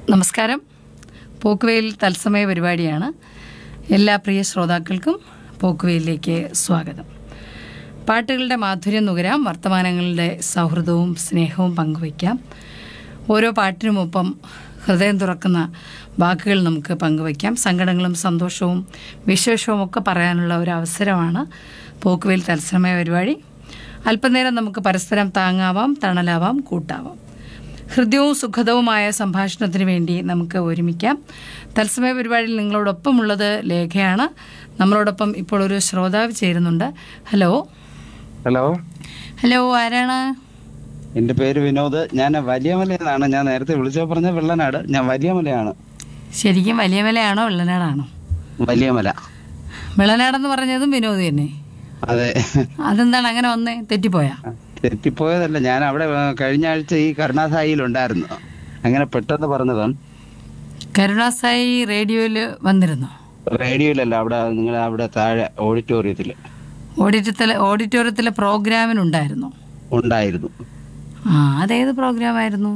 നമസ്കാരം പോക്കുവെയിൽ തത്സമയ പരിപാടിയാണ് എല്ലാ പ്രിയ ശ്രോതാക്കൾക്കും പോക്കുവെയിലേക്ക് സ്വാഗതം പാട്ടുകളുടെ മാധുര്യം നുകരാം വർത്തമാനങ്ങളുടെ സൗഹൃദവും സ്നേഹവും പങ്കുവയ്ക്കാം ഓരോ പാട്ടിനുമൊപ്പം ഹൃദയം തുറക്കുന്ന വാക്കുകൾ നമുക്ക് പങ്കുവയ്ക്കാം സങ്കടങ്ങളും സന്തോഷവും വിശേഷവും ഒക്കെ പറയാനുള്ള ഒരു അവസരമാണ് പോക്കുവെയിൽ തത്സമയ പരിപാടി അല്പനേരം നമുക്ക് പരസ്പരം താങ്ങാവാം തണലാവാം കൂട്ടാവാം ഹൃദ്യവും സുഖദവുമായ സംഭാഷണത്തിന് വേണ്ടി നമുക്ക് ഒരുമിക്കാം തത്സമയ പരിപാടിയിൽ നിങ്ങളോടൊപ്പമുള്ളത് ലേഖയാണ് നമ്മളോടൊപ്പം ഇപ്പോൾ ഒരു ശ്രോതാവ് ചേരുന്നുണ്ട് ഹലോ ഹലോ ഹലോ ആരാണ് എന്റെ പേര് വിനോദ് ഞാൻ വലിയമലയെന്നാണ് ഞാൻ നേരത്തെ വിളിച്ചോ പറഞ്ഞ വെള്ളനാട് ഞാൻ വലിയമലയാണ് ശരിക്കും വലിയ മലയാണോ വെള്ളനാടാണോ വലിയമല വെള്ളനാടെന്ന് പറഞ്ഞതും വിനോദ് തന്നെ അതെ അതെന്താണ് അങ്ങനെ വന്നേ തെറ്റിപ്പോയാ തെറ്റിപ്പോയതല്ല ഞാൻ അവിടെ ആ, കഴിഞ്ഞ ആഴ്ച ഈ കരുണാസായിലുണ്ടായിരുന്നു അങ്ങനെ പെട്ടെന്ന് പറഞ്ഞതാണ് കരുണാസായി റേഡിയോയിൽ വന്നിരുന്നോ റേഡിയോയിലല്ല അവിടെ നിങ്ങൾ അവിടെ താഴെ ഓഡിറ്റോറിയത്തിൽ ഓഡിറ്റത്തിലെ ഓഡിറ്റോറിയത്തിലെ പ്രോഗ്രാമിനുണ്ടായിരുന്നോ ഉണ്ടായിരുന്നു ആ അതേത് പ്രോഗ്രാമായിരുന്നു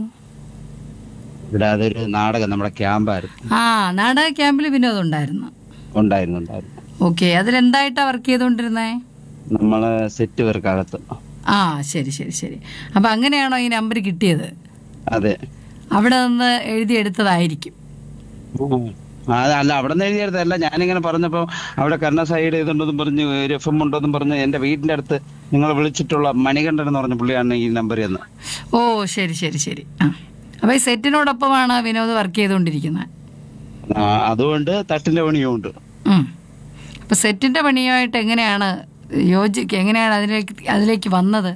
ഇവിടെ അതൊരു നാടകം നമ്മുടെ ക്യാമ്പായിരുന്നു ആ നാടക ക്യാമ്പിൽ വിനോദം ഉണ്ടായിരുന്നു ഉണ്ടായിരുന്നു ഉണ്ടായിരുന്നു ഓക്കെ അതിലെന്തായിട്ടാ വർക്ക് ചെയ്തുകൊണ്ടിരുന്നേ നമ്മളെ സെറ്റ് പേർക്കകത്ത് ആ ശരി ശരി ശരി അപ്പം അങ്ങനെയാണോ ഈ നമ്പർ കിട്ടിയത് അതെ അവിടെ നിന്ന് എഴുതിയെടുത്തതായിരിക്കും ആ, അല്ല അവിടെ നിന്ന് എഴുതിയെടുത്തല്ല ഞാനിങ്ങനെ പറഞ്ഞപ്പോ അവിടെ കരുണാസായിയുടെ ഇതുണ്ടെന്നും പറഞ്ഞ് ഒരു എഫ് എം ഉണ്ടെന്നും പറഞ്ഞ് എന്റെ വീടിന്റെ അടുത്ത് നിങ്ങൾ വിളിച്ചിട്ടുള്ള മണികണ്ഠൻ എന്ന് പറഞ്ഞ പുള്ളിയാണ് ഈ നമ്പർ എന്ന് ഓ ശരി ശരി ശരി ആ അപ്പം ഈ സെറ്റിനോടൊപ്പമാണ് വിനോദ് വർക്ക് ചെയ്തുകൊണ്ടിരിക്കുന്നത് ആ, അതുകൊണ്ട് തട്ടിന്റെ പണിയും ഉണ്ട് അപ്പം സെറ്റിൻ്റെ പണിയുമായിട്ട് എങ്ങനെയാണ് യോജി എങ്ങനെയാണ് അതിലേക്ക് അതിലേക്ക് വന്നത്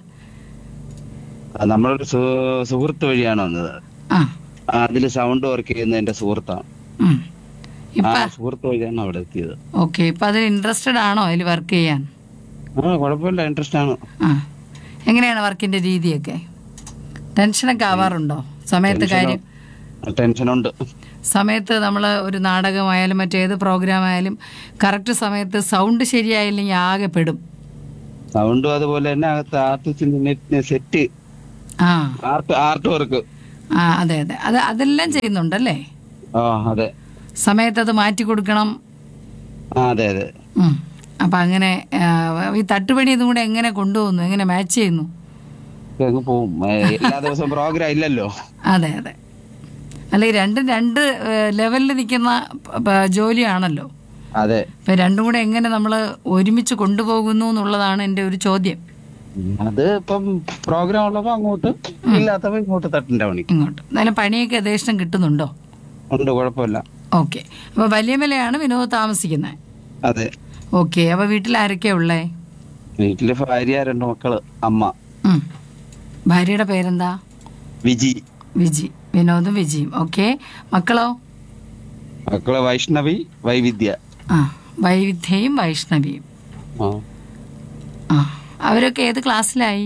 ആ, നമ്മളൊരു സു- സുഹൃത്ത് വഴിയാണ് വന്നത് ആ അതിൽ സൗണ്ട് വർക്ക് ചെയ്യുന്ന എന്റെ സുഹൃത്താണ് ഉം. ആ ഇപ്പം സുഹൃത്ത് വഴിയാണ് അവിടെ എത്തിയത് ഓക്കെ ഇപ്പം അതിൽ ഇൻട്രസ്റ്റഡ് ആണോ അതിൽ വർക്ക് ചെയ്യാൻ ആ കുഴപ്പമില്ല ഇൻട്രസ്റ്റ് ആണ് ആ എങ്ങനെയാണ് വർക്കിൻ്റെ രീതിയൊക്കെ ടെൻഷനൊക്കെ ആവാറുണ്ടോ സമയത്ത് കാര്യം ടെൻഷനുണ്ട് സമയത്ത് നമ്മൾ ഒരു നാടകമായാലും മറ്റേത് പ്രോഗ്രാം ആയാലും കറക്റ്റ് സമയത്ത് സൗണ്ട് ശരിയായില്ലെങ്കിൽ ആകെ പെടും സൗണ്ടും അതുപോലെ തന്നെ അകത്ത് ആർട്ടിസ്റ്റിന്റെ സെറ്റ് ആ ആർട്ട് ആർട്ട് വർക്ക് ആ അതെ അതെ അത് അതെല്ലാം ചെയ്യുന്നുണ്ടല്ലേ ആ അതെ സമയത്ത് അത് മാറ്റി കൊടുക്കണം ആ അതെ അതെ ഉം. അപ്പം അങ്ങനെ ആ, ഈ തട്ടുപണി ഇതും കൂടെ എങ്ങനെ കൊണ്ടുപോകുന്നു എങ്ങനെ മാച്ച് ചെയ്യുന്നു അങ്ങ് പോവും ഏ, എല്ലാ ദിവസവും പ്രോഗ്രാം ഇല്ലല്ലോ അതെ അതെ അല്ല ഈ രണ്ടും രണ്ട് ലെവലിൽ നിൽക്കുന്ന പ- പ- ജോലിയാണല്ലോ അതെ അപ്പം രണ്ടും കൂടെ എങ്ങനെ നമ്മൾ ഒരുമിച്ച് കൊണ്ടുപോകുന്നു എന്നുള്ളതാണ് എൻ്റെ ഒരു ചോദ്യം അത് ഇപ്പം പ്രോഗ്രാം ഉള്ളപ്പോ അങ്ങോട്ട് ഇല്ലാത്തപ്പോ ഇങ്ങോട്ട് തട്ടിന്റെ പണി ഇങ്ങോട്ട് എന്നാലും പണിയൊക്കെ യഥേഷ്ടം കിട്ടുന്നുണ്ടോ ഉണ്ട് കുഴപ്പമില്ല ഓക്കെ അപ്പോൾ വലിയ മലയാണ് വിനോദ് താമസിക്കുന്നത് അതെ ഓക്കെ അപ്പോൾ വീട്ടിൽ ആരൊക്കെയാ ഉള്ളേ വീട്ടില് ഭാര്യ രണ്ട് മക്കള് അമ്മ ഉം. ഭാര്യയുടെ പേരെന്താ വിജി വിജി വിനോദും വിജിയും ഓക്കെ മക്കളോ മക്കള് വൈഷ്ണവി വൈവിദ്യ ആ വൈവിധ്യയും വൈഷ്ണവിയും ആ. ആ അവരൊക്കെ ഏത് ക്ലാസ്സിലായി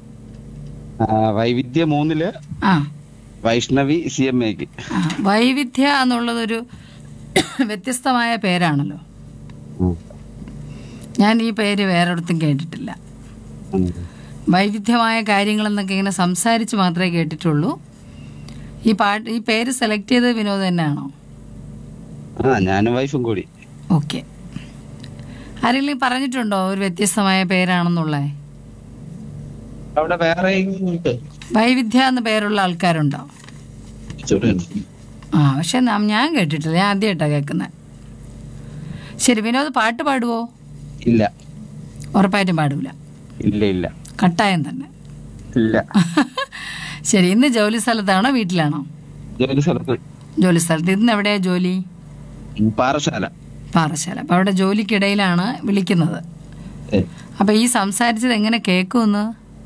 ആ, വൈവിദ്യ മൂന്നില് ആ വൈഷ്ണവി സി എം എക്ക് ആ, വൈവിധ്യ എന്നുള്ളതൊരു വ്യത്യസ്തമായ പേരാണല്ലോ ഞാൻ ഈ പേര് വേറൊരിടത്തും കേട്ടിട്ടില്ല വൈവിധ്യമായ കാര്യങ്ങളെന്നൊക്കെ ഇങ്ങനെ സംസാരിച്ച് മാത്രമേ കേട്ടിട്ടുള്ളൂ ഈ പാട്ട് ഈ പേര് സെലക്ട് ചെയ്തത് വിനോദ് തന്നെയാണോ ആ ഞാനും വൈഫും കൂടി ഓക്കെ ആരെങ്കിലും പറഞ്ഞിട്ടുണ്ടോ ഒരു വ്യത്യസ്തമായ പേരാണെന്നുള്ളത് അവിടെ വേറെ ഉണ്ട് വൈവിധ്യ എന്ന പേരുള്ള ആൾക്കാരുണ്ടോ ചുരുണ്ട്. ആ പക്ഷെ നാം ഞാൻ കേട്ടിട്ടില്ല ഞാൻ ആദ്യമായിട്ടാണ് കേൾക്കുന്നത് ശരി വിനോദ് പാട്ട് പാടുവോ ഇല്ല ഉറപ്പായിട്ടും പാടൂല ഇല്ല ഇല്ല കട്ടായം തന്നെ ഇല്ല ശരി ഇന്ന് ജോലി സ്ഥലത്താണോ വീട്ടിലാണോ ജോലി സ്ഥലത്ത് ജോലി സ്ഥലത്ത് ഇന്ന് എവിടെയാ ജോലി പാറശാല പാറശാല അപ്പം അവിടെ ജോലിക്കിടയിലാണ് വിളിക്കുന്നത് ഏ. അപ്പം ഈ സംസാരിച്ചത് എങ്ങനെ കേൾക്കുമെന്ന്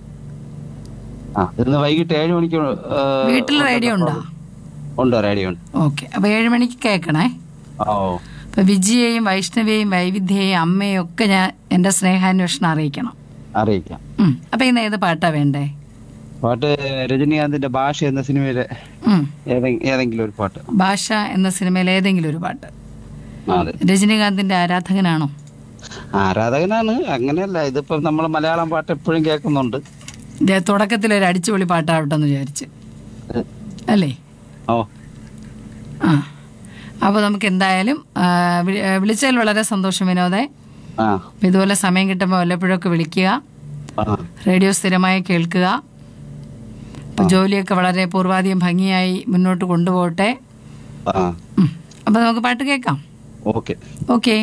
ആ ഇന്ന് വൈകിട്ട് ഏഴ് മണിക്ക് ഏ, വീട്ടിൽ റേഡിയോ ഉണ്ടോ ഉണ്ട് റേഡിയോ ഉണ്ട് ഓക്കെ അപ്പം ഏഴ് മണിക്ക് കേൾക്കണേ ഓ അപ്പം വിജയെയും വൈഷ്ണവിയെയും വൈവിധ്യയെയും അമ്മയും ഒക്കെ ഞാൻ എൻ്റെ സ്നേഹാന്വേഷണം അറിയിക്കണം അറിയിക്കാം ഉം. അപ്പം ഇന്ന് ഏത് പാട്ടാ വേണ്ടേ പാട്ട് രജനീകാന്തിന്റെ ഭാഷ എന്ന സിനിമയിലെ ഉം. ഏതെ- ഏതെങ്കിലും ഒരു പാട്ട് ഭാഷ എന്ന സിനിമയിൽ ഏതെങ്കിലും ഒരു പാട്ട് ആ, അതെ രജനീകാന്തിന്റെ ആരാധകനാണോ ആരാധകനാണ് അങ്ങനെയല്ല ഇതിപ്പം നമ്മൾ മലയാളം പാട്ട് എപ്പോഴും കേൾക്കുന്നുണ്ട് തുടക്കത്തിൽ ഒരു അടിച്ചുപൊളി പാട്ടാവട്ടെ എന്ന് വിചാരിച്ച് അല്ലേ ഓ ആ അപ്പോൾ നമുക്ക് എന്തായാലും ആ, വി- ആ, വിളിച്ചതിൽ വളരെ സന്തോഷം വിനോദേ ആ അപ്പോൾ ഇതുപോലെ സമയം കിട്ടുമ്പോൾ വല്ലപ്പോഴൊക്കെ വിളിക്കുക ആ റേഡിയോ സ്ഥിരമായി കേൾക്കുക അപ്പോൾ ജോലിയൊക്കെ വളരെ പൂർവാധികം ഭംഗിയായി മുന്നോട്ട് കൊണ്ടുപോകട്ടെ ആ ഉം. അപ്പോൾ നമുക്ക് പാട്ട് കേൾക്കാം ഓക്കെ ഓക്കെ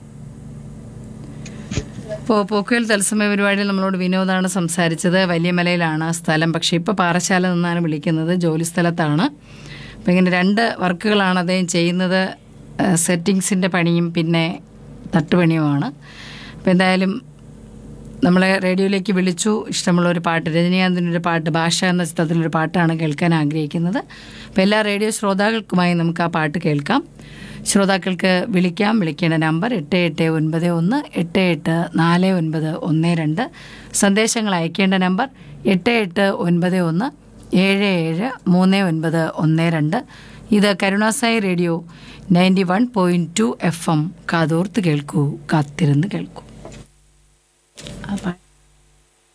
ഇപ്പോൾ പോക്കുവൽ തത്സമയ പരിപാടിയിൽ നമ്മളോട് വിനോദാണ് സംസാരിച്ചത് വലിയമലയിലാണ് സ്ഥലം പക്ഷേ ഇപ്പോൾ പാറശാല നിന്നാണ് വിളിക്കുന്നത് ജോലി സ്ഥലത്താണ് അപ്പോൾ ഇങ്ങനെ രണ്ട് വർക്കുകളാണ് അദ്ദേഹം ചെയ്യുന്നത് സെറ്റിങ്സിൻ്റെ പണിയും പിന്നെ തട്ടുപണിയുമാണ് അപ്പോൾ എന്തായാലും നമ്മളെ റേഡിയോയിലേക്ക് വിളിച്ചു ഇഷ്ടമുള്ള ഒരു പാട്ട് രജനീകാന്തിൻ്റെ ഒരു പാട്ട് ഭാഷ എന്ന ചിത്രത്തിലൊരു പാട്ടാണ് കേൾക്കാൻ ആഗ്രഹിക്കുന്നത് അപ്പോൾ എല്ലാ റേഡിയോ ശ്രോതാക്കൾക്കുമായി നമുക്ക് ആ പാട്ട് കേൾക്കാം ശ്രോതാക്കൾക്ക് വിളിക്കാം വിളിക്കേണ്ട നമ്പർ എട്ട് എട്ട് ഒൻപത് ഒന്ന് എട്ട് എട്ട് നാല് ഒൻപത് ഒന്ന് രണ്ട് സന്ദേശങ്ങൾ അയക്കേണ്ട നമ്പർ എട്ട് എട്ട് ഒൻപത് ഒന്ന് ഏഴ് ഏഴ് മൂന്ന് ഒൻപത് ഒന്ന് രണ്ട് ഇത് കരുണാസായി radio ninety one point two F M കാതോർത്ത് കേൾക്കൂ കാത്തിരുന്ന് കേൾക്കൂ ആ പാട്ട്